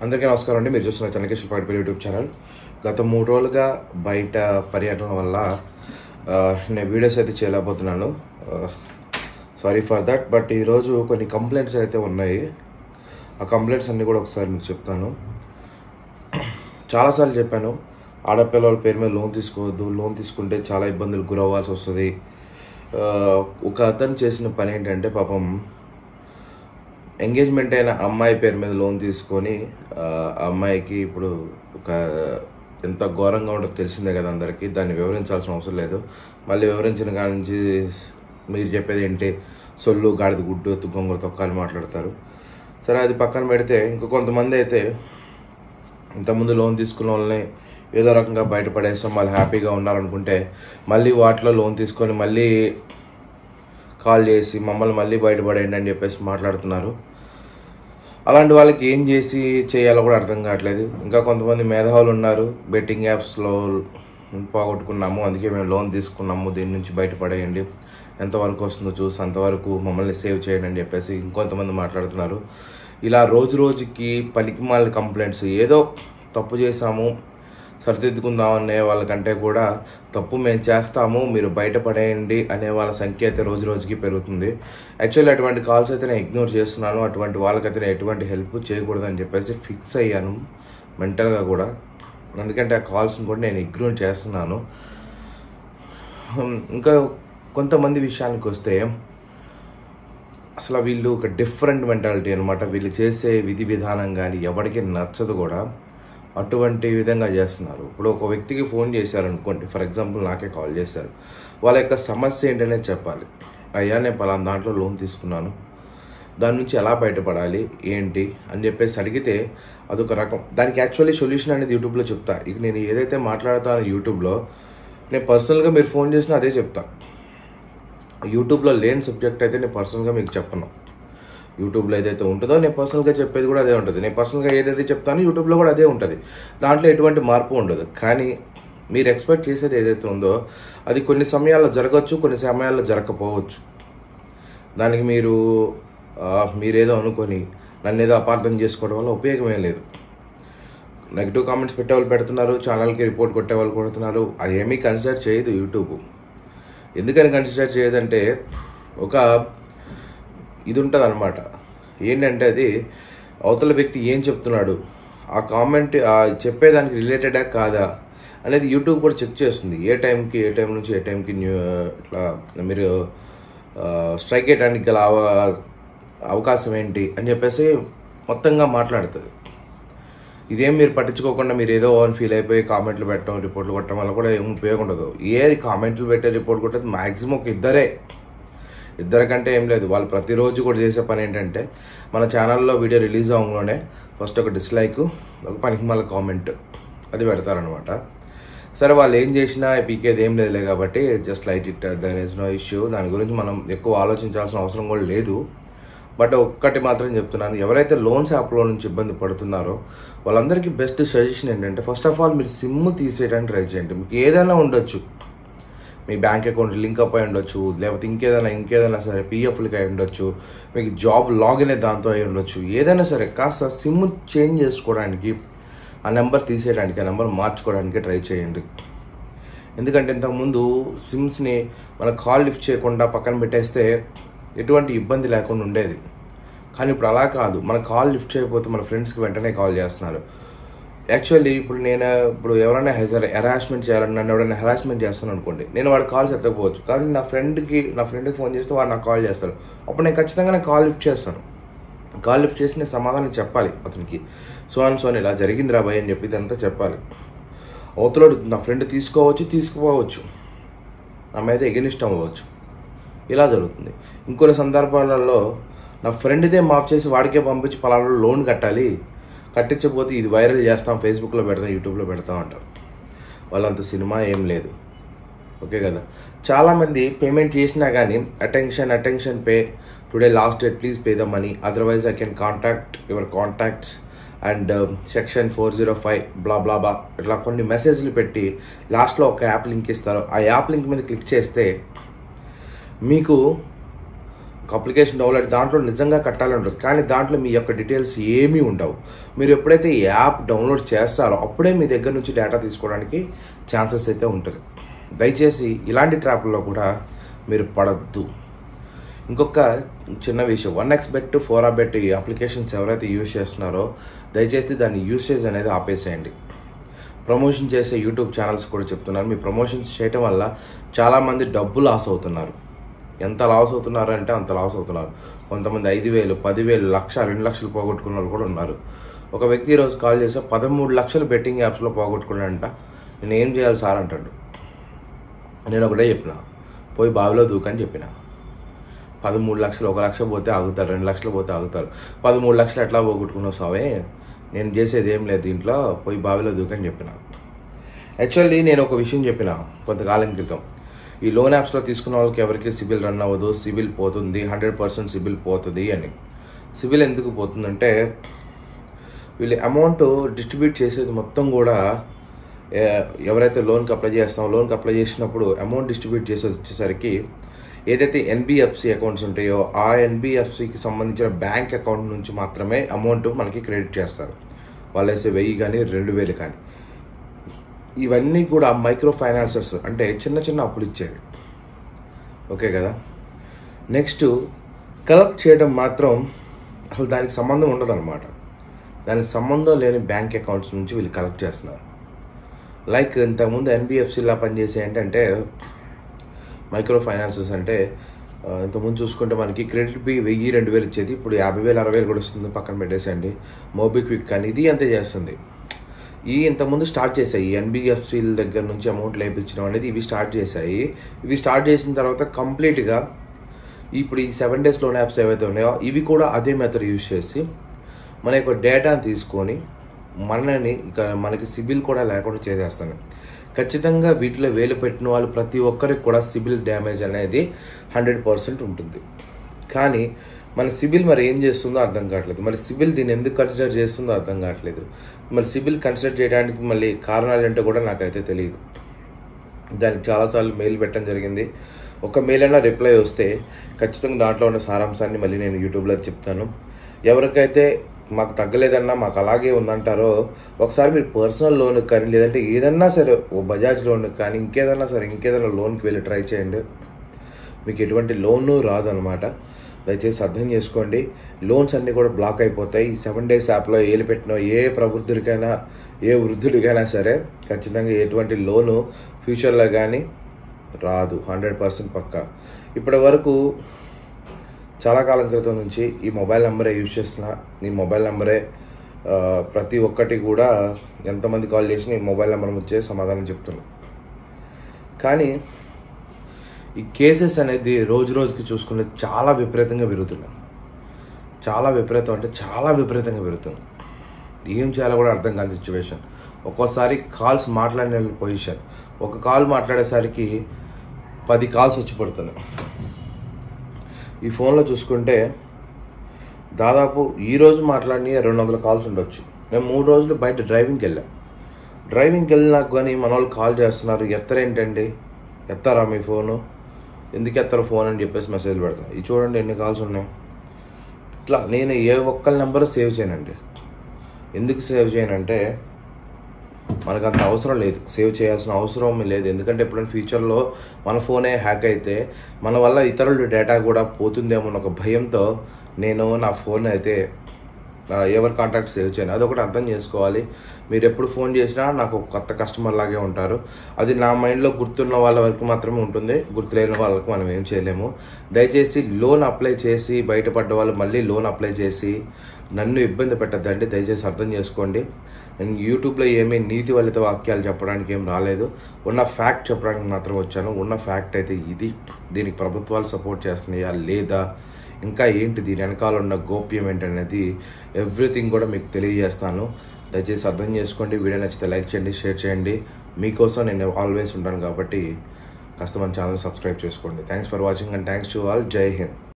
అందరికీ నమస్కారం అండి మీరు చూస్తున్న చంద్రకేశ్వర పాటిపల్లి యూట్యూబ్ ఛానల్ గత మూడు రోజులుగా బయట పర్యటన వల్ల ఆ, నేను వీడియోస్ అయితే చేయలేకపోతున్నాను సారీ ఫర్ దట్ బట్ ఈరోజు కొన్ని కంప్లైంట్స్ అయితే ఉన్నాయి ఆ కంప్లైంట్స్ అన్నీ కూడా ఒకసారి మీకు చెప్తాను చాలాసార్లు చెప్పాను ఆడపిల్లల పేరు మీద లోన్ తీసుకోవద్దు లోన్ తీసుకుంటే చాలా ఇబ్బందులు గురవ్వాల్సి వస్తుంది ఆ, ఒక అతను చేసిన పని ఏంటంటే పాపం ఎంగేజ్మెంట్ అయిన అమ్మాయి పేరు మీద లోన్ తీసుకొని ఆ ఆ అమ్మాయికి ఇప్పుడు ఒక ఎంత ఘోరంగా ఉంటుందో తెలిసిందే కదా అందరికీ దాన్ని వివరించాల్సిన అవసరం లేదు మళ్ళీ వివరించిన కాడి నుంచి మీరు చెప్పేది ఏంటి సొల్లు గాడిద గుడ్డు తుగ్గొంగ తొక్కాలు మాట్లాడతారు సరే అది పక్కన పెడితే ఇంకా కొంతమంది అయితే ఇంతకుముందు లోన్ తీసుకున్న వాళ్ళని ఏదో రకంగా బయటపడేస్తాం వాళ్ళు హ్యాపీగా ఉండాలనుకుంటే మళ్ళీ వాటిలో లోన్ తీసుకొని మళ్ళీ కాల్ చేసి మమ్మల్ని మళ్ళీ బయటపడేయండి అని చెప్పేసి మాట్లాడుతున్నారు అలాంటి వాళ్ళకి ఏం చేసి చేయాలో కూడా అర్థం కావట్లేదు ఇంకా కొంతమంది మేధావులు ఉన్నారు బెట్టింగ్ యాప్స్లో పోగొట్టుకున్నాము అందుకే మేము లోన్ తీసుకున్నాము దీని నుంచి బయటపడేయండి ఎంతవరకు వస్తుందో చూసి అంతవరకు మమ్మల్ని సేవ్ చేయండి అని చెప్పేసి ఇంకొంతమంది మాట్లాడుతున్నారు ఇలా రోజు రోజుకి పనికిమాల కంప్లైంట్స్ ఏదో తప్పు చేశాము సరిదిద్దుకుందాం అనే వాళ్ళకంటే కూడా తప్పు మేము చేస్తాము మీరు బయటపడేయండి అనే వాళ్ళ సంఖ్య అయితే రోజు రోజుకి పెరుగుతుంది యాక్చువల్లీ అటువంటి కాల్స్ అయితే నేను ఇగ్నోర్ చేస్తున్నాను అటువంటి వాళ్ళకైతే నేను ఎటువంటి హెల్ప్ చేయకూడదని చెప్పేసి ఫిక్స్ అయ్యాను మెంటల్గా కూడా ఎందుకంటే ఆ కాల్స్ని కూడా నేను ఇగ్నోర్ చేస్తున్నాను హ్మ్, ఇంకా కొంతమంది విషయానికి వస్తే అసలు వీళ్ళు ఒక డిఫరెంట్ మెంటాలిటీ అనమాట వీళ్ళు చేసే విధి విధానం కానీ ఎవరికి నచ్చదు కూడా అటువంటి విధంగా చేస్తున్నారు ఇప్పుడు ఒక వ్యక్తికి ఫోన్ చేశారు అనుకోండి ఫర్ ఎగ్జాంపుల్ నాకే కాల్ చేశారు వాళ్ళ యొక్క సమస్య ఏంటనే చెప్పాలి అయ్యా నేను పలానా దాంట్లో లోన్ తీసుకున్నాను దాని నుంచి ఎలా బయటపడాలి ఏంటి అని చెప్పేసి అడిగితే అదొక రకం దానికి యాక్చువల్లీ సొల్యూషన్ అనేది యూట్యూబ్లో చెప్తా ఇక నేను ఏదైతే మాట్లాడతానో యూట్యూబ్లో నేను పర్సనల్గా మీరు ఫోన్ చేసినా అదే చెప్తా యూట్యూబ్లో లేని సబ్జెక్ట్ అయితే నేను పర్సనల్గా మీకు చెప్పను యూట్యూబ్లో ఏదైతే ఉంటుందో నేను పర్సనల్గా చెప్పేది కూడా అదే ఉంటుంది నేను పర్సనల్గా ఏదైతే చెప్తానో యూట్యూబ్లో కూడా అదే ఉంటుంది దాంట్లో ఎటువంటి మార్పు ఉండదు కానీ మీరు ఎక్స్పెక్ట్ చేసేది ఏదైతే ఉందో అది కొన్ని సమయాల్లో జరగవచ్చు కొన్ని సమయాల్లో జరగకపోవచ్చు దానికి మీరు ఆ, మీరేదో అనుకొని నన్ను ఏదో అపార్థం చేసుకోవడం వల్ల ఉపయోగం ఏం లేదు నెగిటివ్ కామెంట్స్ పెట్టేవాళ్ళు పెడుతున్నారు ఛానల్కి రిపోర్ట్ కొట్టేవాళ్ళు కొడుతున్నారు అది ఏమీ కన్సిడర్ చేయదు యూట్యూబ్ ఎందుకని కన్సిడర్ చేయదంటే ఒక ఇది ఉంటుంది అనమాట ఏంటంటే అది అవతల వ్యక్తి ఏం చెప్తున్నాడు ఆ కామెంట్ ఆ చెప్పేదానికి రిలేటెడా కాదా అనేది యూట్యూబ్ కూడా చెక్ చేస్తుంది ఏ టైంకి ఏ టైం నుంచి ఏ టైంకి న్యూ ఇట్లా మీరు స్ట్రైక్ చేయడానికి గల అవ- అవకాశం ఏంటి అని చెప్పేసి మొత్తంగా మాట్లాడుతుంది ఇదేం మీరు పట్టించుకోకుండా మీరు ఏదో అని ఫీల్ అయిపోయి కామెంట్లు పెట్టడం రిపోర్ట్లు కొట్టడం వల్ల కూడా ఏం ఉపయోగం ఉండదు ఏ కామెంట్లు పెట్టే రిపోర్ట్ కొట్టేది మాక్సిమం ఒక ఇద్దరే ఇద్దరికంటే ఏం లేదు వాళ్ళు ప్రతిరోజు కూడా చేసే పని ఏంటంటే మన ఛానల్లో వీడియో రిలీజ్ అవ్వగానే ఫస్ట్ ఒక డిస్లైక్ ఒక పనికి మళ్ళీ కామెంట్ అది పెడతారనమాట సరే వాళ్ళు ఏం చేసినా పీకేది ఏం లేదులే కాబట్టి just light it there is no issue దాని గురించి మనం ఎక్కువ ఆలోచించాల్సిన అవసరం కూడా లేదు బట్ ఒక్కటి మాత్రం చెప్తున్నాను ఎవరైతే లోన్స్ యాప్లో నుంచి ఇబ్బంది పడుతున్నారో వాళ్ళందరికీ బెస్ట్ సజెషన్ ఏంటంటే ఫస్ట్ ఆఫ్ ఆల్ మీరు సిమ్ తీసేయడానికి ట్రై చేయండి మీకు ఏదైనా ఉండొచ్చు మీ బ్యాంక్ అకౌంట్ లింక్ అప్ అయి ఉండొచ్చు లేకపోతే ఇంకేదైనా ఇంకేదైనా సరే పిఎఫ్లకి అయి ఉండొచ్చు మీకు జాబ్ లాగిన్ అయ్యి దాంతో అయి ఉండొచ్చు ఏదైనా సరే కాస్త సిమ్ చేంజ్ చేసుకోవడానికి ఆ నెంబర్ తీసేయడానికి ఆ నెంబర్ మార్చుకోవడానికి ట్రై చేయండి ఎందుకంటే ఇంతకుముందు సిమ్స్ని మన కాల్ లిఫ్ట్ చేయకుండా పక్కన పెట్టేస్తే ఎటువంటి ఇబ్బంది లేకుండా ఉండేది కానీ ఇప్పుడు అలా కాదు మన కాల్ లిఫ్ట్ చేయకపోతే మన ఫ్రెండ్స్కి వెంటనే కాల్ చేస్తున్నారు యాక్చువల్లీ ఇప్పుడు నేను ఇప్పుడు ఎవరైనా హెరాస్మెంట్ చేయాలని నన్ను ఎవరైనా హెరాస్మెంట్ చేస్తాను అనుకోండి నేను వాడు కాల్స్ ఎత్తకపోవచ్చు కానీ నా ఫ్రెండ్కి నా ఫ్రెండ్కి ఫోన్ చేస్తే వాడు నాకు కాల్ చేస్తాడు అప్పుడు నేను ఖచ్చితంగా నేను కాల్ లిఫ్ట్ చేస్తాను కాల్ లిఫ్ట్ చేసి నేను సమాధానం చెప్పాలి అతనికి సో అని సో అని ఇలా జరిగింది రా భయ్ అని చెప్పి ఇదంతా చెప్పాలి అవతలోడు నా ఫ్రెండ్ తీసుకోవచ్చు తీసుకుపోవచ్చు నా మీద ఎగనిస్ట్ అవ్వచ్చు ఇలా జరుగుతుంది ఇంకొన్ని సందర్భాలలో నా ఫ్రెండ్దే మాఫ్ చేసి వాడికే పంపించి పలానా లోన్ కట్టాలి కట్టించకపోతే ఇది వైరల్ చేస్తాం ఫేస్బుక్లో పెడతాం యూట్యూబ్లో పెడతాం అంటారు వాళ్ళంత సినిమా ఏం లేదు ఓకే కదా చాలామంది పేమెంట్ చేసినా కానీ attention attention pay today last date please pay the money otherwise I can contact your contacts and section four zero five blah blah blah ఇట్లా కొన్ని మెసేజ్లు పెట్టి లాస్ట్లో ఒక యాప్ లింక్ ఇస్తారు ఆ యాప్ లింక్ మీద క్లిక్ చేస్తే మీకు ఒక అప్లికేషన్ డౌన్లోడ్ దాంట్లో నిజంగా కట్టాలని ఉంటుంది కానీ దాంట్లో మీ యొక్క డీటెయిల్స్ ఏమీ ఉండవు మీరు ఎప్పుడైతే ఈ యాప్ డౌన్లోడ్ చేస్తారో అప్పుడే మీ దగ్గర నుంచి డేటా తీసుకోవడానికి ఛాన్సెస్ అయితే ఉంటుంది దయచేసి ఇలాంటి ట్రాప్లలో కూడా మీరు పడద్దు ఇంకొక చిన్న విషయం వన్ ఎక్స్ బెట్ ఫోర్ ఆ బెట్ ఈ అప్లికేషన్స్ ఎవరైతే యూజ్ చేస్తున్నారో దయచేసి దాని యూసేజ్ అనేది ఆపేసేయండి ప్రమోషన్ చేసే యూట్యూబ్ ఛానల్స్ కూడా చెప్తున్నారు మీ ప్రమోషన్స్ చేయటం వల్ల చాలామంది డబ్బు లాస్ అవుతున్నారు ఎంత లాస్ అవుతున్నారు అంటే అంత లాస్ అవుతున్నారు కొంతమంది ఐదు వేలు పదివేలు లక్ష రెండు లక్షలు పోగొట్టుకున్న వాళ్ళు కూడా ఉన్నారు ఒక వ్యక్తి ఈరోజు కాల్ చేస్తే పదమూడు లక్షలు బెట్టింగ్ యాప్స్లో పోగొట్టుకున్నాడంట నేను ఏం చేయాలి సార్ అంటాడు నేను ఒకటే చెప్పిన పోయి బావిలో దూకని చెప్పిన పదమూడు లక్షలు ఒక లక్ష పోతే ఆగుతారు రెండు లక్షలు పోతే ఆగుతారు పదమూడు లక్షలు ఎట్లా పోగొట్టుకున్నావు సావే నేను చేసేది ఏం లేదు దీంట్లో పోయి బావిలో దూకని చెప్పిన యాక్చువల్లీ నేను ఒక విషయం చెప్పిన కొంతకాలం క్రితం ఈ లోన్ యాప్స్లో తీసుకున్న వాళ్ళకి ఎవరికి సిబిల్ రన్ అవ్వదు సిబిల్ పోతుంది హండ్రెడ్ పర్సెంట్ సిబిల్ పోతుంది అని సిబిల్ ఎందుకు పోతుందంటే వీళ్ళు అమౌంట్ డిస్ట్రిబ్యూట్ చేసేది మొత్తం కూడా ఏ- ఎవరైతే లోన్కి అప్లై చేస్తామో లోన్కి అప్లై చేసినప్పుడు అమౌంట్ డిస్ట్రిబ్యూట్ చేసేది వచ్చేసరికి ఏదైతే ఎన్బిఎఫ్సి అకౌంట్స్ ఉంటాయో ఆ ఎన్బిఎఫ్సికి సంబంధించిన బ్యాంక్ అకౌంట్ నుంచి మాత్రమే అమౌంట్ మనకి క్రెడిట్ చేస్తారు వాళ్ళు వేసే వెయ్యి కానీ రెండు వేలు కానీ ఇవన్నీ కూడా మైక్రో ఫైనాన్సర్స్ అంటే చిన్న చిన్న అప్పులు ఇచ్చేవి ఓకే కదా నెక్స్ట్ కలెక్ట్ చేయడం మాత్రం అసలు దానికి సంబంధం ఉండదన్నమాట దానికి సంబంధం లేని బ్యాంక్ అకౌంట్స్ నుంచి వీళ్ళు కలెక్ట్ చేస్తున్నారు లైక్ ఇంతకుముందు ఎన్బిఎఫ్సిలా పనిచేసే ఏంటంటే మైక్రో ఫైనాన్సెస్ అంటే ఆ, ఇంతకుముందు చూసుకుంటే మనకి క్రెడిట్ బి వెయ్యి రెండు వేలు ఇచ్చేది ఇప్పుడు యాభై వేలు అరవై వేలు కూడా వస్తుంది పక్కన పెట్టేసేయండి మోబిక్విక్ కానీ ఇది అంతే చేస్తుంది ఈ ఇంతకుముందు స్టార్ట్ చేశాయి ఎన్బిఎఫ్సిల దగ్గర నుంచి అమౌంట్ లేపించడం అనేది ఇవి స్టార్ట్ చేశాయి ఇవి స్టార్ట్ చేసిన తర్వాత కంప్లీట్గా ఇప్పుడు ఈ సెవెన్ డేస్ లోన్ యాప్స్ ఏవైతే ఉన్నాయో ఇవి కూడా అదే మెథడ్ యూజ్ చేసి మన యొక్క డేటాను తీసుకొని మనని ఇక మనకి సిబిల్ కూడా లేకుండా చేసేస్తాను ఖచ్చితంగా వీటిలో వేలు పెట్టిన వాళ్ళు ప్రతి ఒక్కరికి కూడా సిబిల్ డ్యామేజ్ అనేది హండ్రెడ్ పర్సెంట్ ఉంటుంది కానీ మన సిబిల్ మరి ఏం చేస్తుందో అర్థం కావట్లేదు మరి సిబిల్ దీన్ని ఎందుకు కన్సిడర్ చేస్తుందో అర్థం కావట్లేదు మరి సిబిల్ కన్సిడర్ చేయడానికి మళ్ళీ కారణాలు ఏంటో కూడా నాకైతే తెలియదు దానికి చాలాసార్లు మెయిల్ పెట్టడం జరిగింది ఒక మెయిల్ అయినా రిప్లై వస్తే ఖచ్చితంగా దాంట్లో ఉన్న సారాంశాన్ని మళ్ళీ నేను యూట్యూబ్లో చెప్తాను ఎవరికైతే మాకు తగ్గలేదన్నా మాకు అలాగే ఉందంటారో ఒకసారి మీరు పర్సనల్ లోన్ కానీ లేదంటే ఏదన్నా సరే ఓ బజాజ్ లోన్ కానీ ఇంకేదన్నా సరే ఇంకేదైనా లోన్కి వెళ్ళి ట్రై చేయండి మీకు ఎటువంటి లోను రాదనమాట దయచేసి అర్థం చేసుకోండి లోన్స్ అన్నీ కూడా బ్లాక్ అయిపోతాయి ఈ సెవెన్ డేస్ యాప్లో ఏలు పెట్టిన ఏ ప్రబుద్ధుడికైనా ఏ వృద్ధుడికైనా సరే ఖచ్చితంగా ఎటువంటి లోను ఫ్యూచర్లో కానీ రాదు హండ్రెడ్ పర్సెంట్ పక్కా ఇప్పటి వరకు చాలా కాలం క్రితం నుంచి ఈ మొబైల్ నెంబరే యూజ్ చేస్తున్నా ఈ మొబైల్ నెంబరే ఆ, ప్రతి ఒక్కటి కూడా ఎంతమంది కాల్ చేసినా ఈ మొబైల్ నెంబర్ వచ్చే సమాధానం చెప్తున్నా కానీ ఈ కేసెస్ అనేది రోజు రోజుకి చూసుకుంటే చాలా విపరీతంగా పెరుగుతున్నాయి చాలా విపరీతం అంటే చాలా విపరీతంగా పెరుగుతుంది ఏం చేయాలో కూడా అర్థం కాని సిచ్యువేషన్ ఒక్కోసారి కాల్స్ మాట్లాడిన పొజిషన్ ఒక కాల్ మాట్లాడేసరికి పది కాల్స్ వచ్చి పడుతున్నాయి ఈ ఫోన్లో చూసుకుంటే దాదాపు ఈ రోజు మాట్లాడిన రెండు వందల కాల్స్ ఉండొచ్చు మేము మూడు రోజులు బయట డ్రైవింగ్కి వెళ్ళాం డ్రైవింగ్కి వెళ్ళినాక కానీ మన వాళ్ళు కాల్ చేస్తున్నారు ఎత్తరేంటండి ఎత్తారా మీ ఫోను ఎందుకు ఎత్తారు ఫోన్ అని చెప్పేసి మెసేజ్ పెడతాను ఇది చూడండి ఎన్ని కాల్స్ ఉన్నాయి ఇట్లా నేను ఏ ఒక్కరి నెంబర్ సేవ్ చేయనండి ఎందుకు సేవ్ చేయనంటే మనకు అంత అవసరం లేదు సేవ్ చేయాల్సిన అవసరం లేదు ఎందుకంటే ఎప్పుడైనా ఫ్యూచర్లో మన ఫోనే హ్యాక్ అయితే మన వల్ల ఇతరుల డేటా కూడా పోతుందేమో అన్న ఒక భయంతో నేను నా ఫోన్ అయితే ఆ, ఎవరి కాంటాక్ట్ సేవ్ చేయను అదొకటి అర్థం చేసుకోవాలి మీరు ఎప్పుడు ఫోన్ చేసినా నాకు ఒక కొత్త కస్టమర్ లాగే ఉంటారు అది నా మైండ్లో గుర్తున్న వాళ్ళ వరకు మాత్రమే ఉంటుంది గుర్తులేని వాళ్ళకి మనం ఏం చేయలేము దయచేసి లోన్ అప్లై చేసి బయటపడ్డ వాళ్ళు మళ్ళీ లోన్ అప్లై చేసి నన్ను ఇబ్బంది పెట్టద్దండి దయచేసి అర్థం చేసుకోండి నేను యూట్యూబ్లో ఏమీ నీతి వలిత వాక్యాలు చెప్పడానికి ఏం రాలేదు ఉన్న ఫ్యాక్ట్ చెప్పడానికి మాత్రం వచ్చాను ఉన్న ఫ్యాక్ట్ అయితే ఇది దీనికి ప్రభుత్వాలు సపోర్ట్ చేస్తున్నాయా లేదా ఇంకా ఏంటి దీని వెనకాల ఉన్న గోప్యం ఏంటనేది ఎవ్రీథింగ్ కూడా మీకు తెలియజేస్తాను దయచేసి అర్థం చేసుకోండి వీడియో నచ్చితే లైక్ చేయండి షేర్ చేయండి మీకోసం నేను ఆల్వేస్ ఉంటాను కాబట్టి కాస్త మన ఛానల్ సబ్స్క్రైబ్ చేసుకోండి thanks for watching and thanks to all Jai Hind